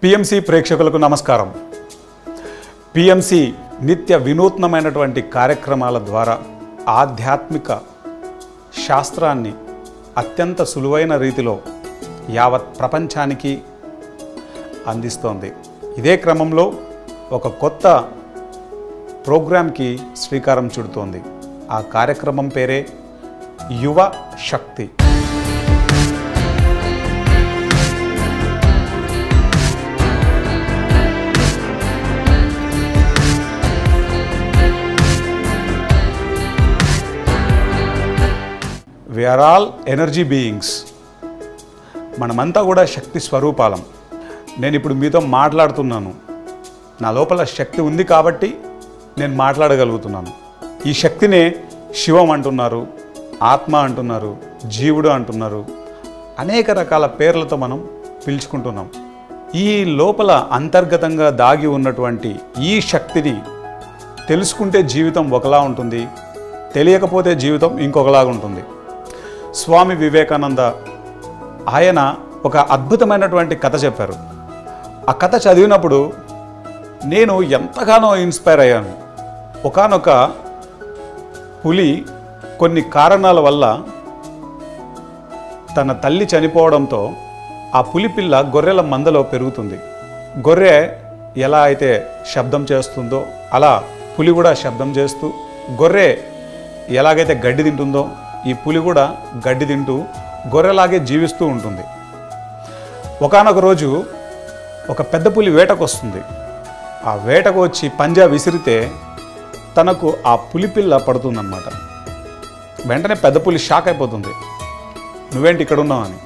PMC ప్రేక్షకులకు నమస్కారం PMC నిత్య వినూత్నమైనటువంటి కార్యక్రమాల ద్వారా ఆధ్యాత్మిక శాస్త్రాన్ని అత్యంత సులువైన రీతిలో యావత్ ప్రపంచానికి అందిస్తోంది ఇదే క్రమంలో ఒక కొత్త ప్రోగ్రాంకి శ్రీకారం చుడుతోంది ఆ కార్యక్రమం పేరే యువ శక్తి వీఆర్ ఆల్ ఎనర్జీ బీయింగ్స్ మనమంతా కూడా శక్తి స్వరూపాలం నేను ఇప్పుడు మీతో మాట్లాడుతున్నాను నా లోపల శక్తి ఉంది కాబట్టి నేను మాట్లాడగలుగుతున్నాను ఈ శక్తినే శివం అంటున్నారు ఆత్మ అంటున్నారు జీవుడు అంటున్నారు అనేక రకాల పేర్లతో మనం పిలుచుకుంటున్నాం ఈ లోపల అంతర్గతంగా దాగి ఉన్నటువంటి ఈ శక్తిని తెలుసుకుంటే జీవితం ఒకలా ఉంటుంది తెలియకపోతే జీవితం ఇంకొకలాగా ఉంటుంది స్వామి వివేకానంద ఆయన ఒక అద్భుతమైనటువంటి కథ చెప్పారు ఆ కథ చదివినప్పుడు నేను ఎంతగానో ఇన్స్పైర్ అయ్యాను ఒకానొక పులి కొన్ని కారణాల వల్ల తన తల్లి చనిపోవడంతో ఆ పులి పిల్ల గొర్రెల మందలో పెరుగుతుంది గొర్రె ఎలా అయితే శబ్దం చేస్తుందో అలా పులి కూడా శబ్దం చేస్తూ గొర్రె ఎలాగైతే గడ్డి తింటుందో ఈ పులి కూడా గడ్డి తింటూ గొర్రెలాగే జీవిస్తూ ఉంటుంది ఒకానొక రోజు ఒక పెద్ద పులి వేటకు వస్తుంది ఆ వేటకు వచ్చి పంజా విసిరితే తనకు ఆ పులి పిల్ల పడుతుందన్నమాట వెంటనే పెద్ద పులి షాక్ అయిపోతుంది నువ్వేంటి ఇక్కడ ఉన్నావు అని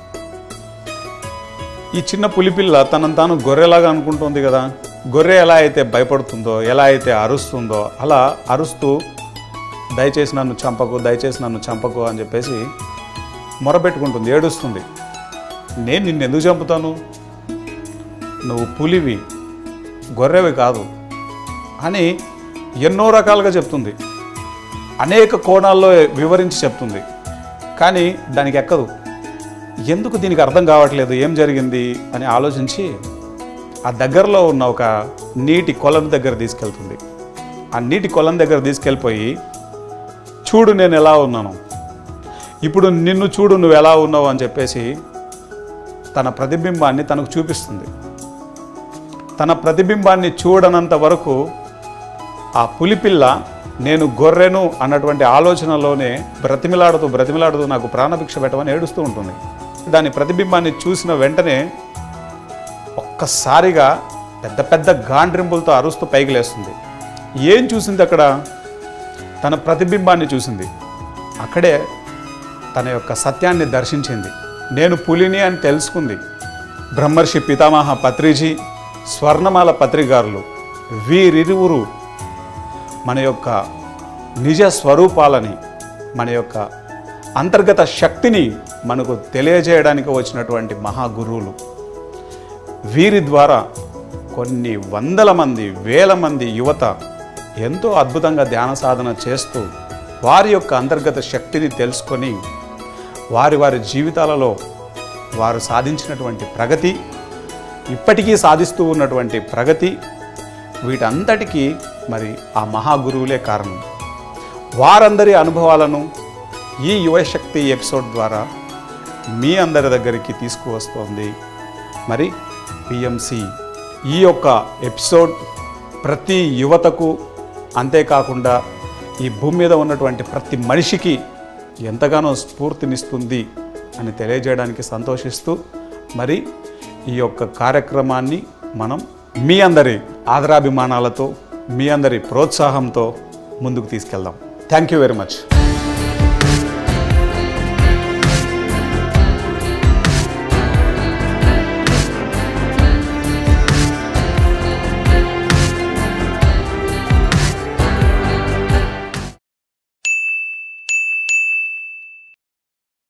ఈ చిన్న పులిపిల్ల తనను తాను గొర్రెలాగా అనుకుంటుంది కదా గొర్రె ఎలా అయితే భయపడుతుందో ఎలా అయితే అరుస్తుందో అలా అరుస్తూ దయచేసి నన్ను చంపకు దయచేసి నన్ను చంపకు అని చెప్పేసి మొరపెట్టుకుంటుంది ఏడుస్తుంది నేను నిన్ను ఎందుకు చంపుతాను నువ్వు పులివి గొర్రెవి కాదు అని ఎన్నో రకాలుగా చెప్తుంది అనేక కోణాల్లో వివరించి చెప్తుంది కానీ దానికి ఎక్కదు ఎందుకు దీనికి అర్థం కావట్లేదు ఏం జరిగింది అని ఆలోచించి ఆ దగ్గరలో ఉన్న ఒక నీటి కొలం దగ్గర తీసుకెళ్తుంది ఆ నీటి కొలం దగ్గర తీసుకెళ్ళిపోయి చూడు నేను ఎలా ఉన్నాను ఇప్పుడు నిన్ను చూడు నువ్వు ఎలా ఉన్నావు అని చెప్పేసి తన ప్రతిబింబాన్ని తనకు చూపిస్తుంది తన ప్రతిబింబాన్ని చూడనంత వరకు ఆ పులిపిల్ల నేను గొర్రెను అన్నటువంటి ఆలోచనలోనే బ్రతిమిలాడుతూ బ్రతిమిలాడుతూ నాకు ప్రాణభిక్ష పెట్టమని ఏడుస్తూ ఉంటుంది దాని ప్రతిబింబాన్ని చూసిన వెంటనే ఒక్కసారిగా పెద్ద పెద్ద గాండ్రింపులతో అరుస్తూ పైకి లేస్తుంది ఏం చూసింది అక్కడ తన ప్రతిబింబాన్ని చూసింది అక్కడే తన యొక్క సత్యాన్ని దర్శించింది నేను పులిని అని తెలుసుకుంది బ్రహ్మర్షి పితామహ పత్రిజీ స్వర్ణమాల పత్రికారులు వీరిరువురు మన యొక్క నిజ స్వరూపాలని మన యొక్క అంతర్గత శక్తిని మనకు తెలియజేయడానికి వచ్చినటువంటి మహాగురువులు వీరి ద్వారా కొన్ని వందల మంది వేల మంది యువత ఎంతో అద్భుతంగా ధ్యాన సాధన చేస్తూ వారి యొక్క అంతర్గత శక్తిని తెలుసుకొని వారి వారి జీవితాలలో వారు సాధించినటువంటి ప్రగతి ఇప్పటికీ సాధిస్తూ ఉన్నటువంటి ప్రగతి వీటంతటికీ మరి ఆ మహాగురువులే కారణం వారందరి అనుభవాలను ఈ యువశక్తి ఎపిసోడ్ ద్వారా మీ అందరి దగ్గరికి తీసుకువస్తోంది మరి పిఎంసి ఈ యొక్క ఎపిసోడ్ ప్రతి యువతకు అంతేకాకుండా ఈ భూమి మీద ఉన్నటువంటి ప్రతి మనిషికి ఎంతగానో స్ఫూర్తినిస్తుంది అని తెలియజేయడానికి సంతోషిస్తూ మరి ఈ యొక్క కార్యక్రమాన్ని మనం మీ అందరి ఆదరాభిమానాలతో మీ అందరి ప్రోత్సాహంతో ముందుకు తీసుకెళ్దాం థ్యాంక్ యూ వెరీ మచ్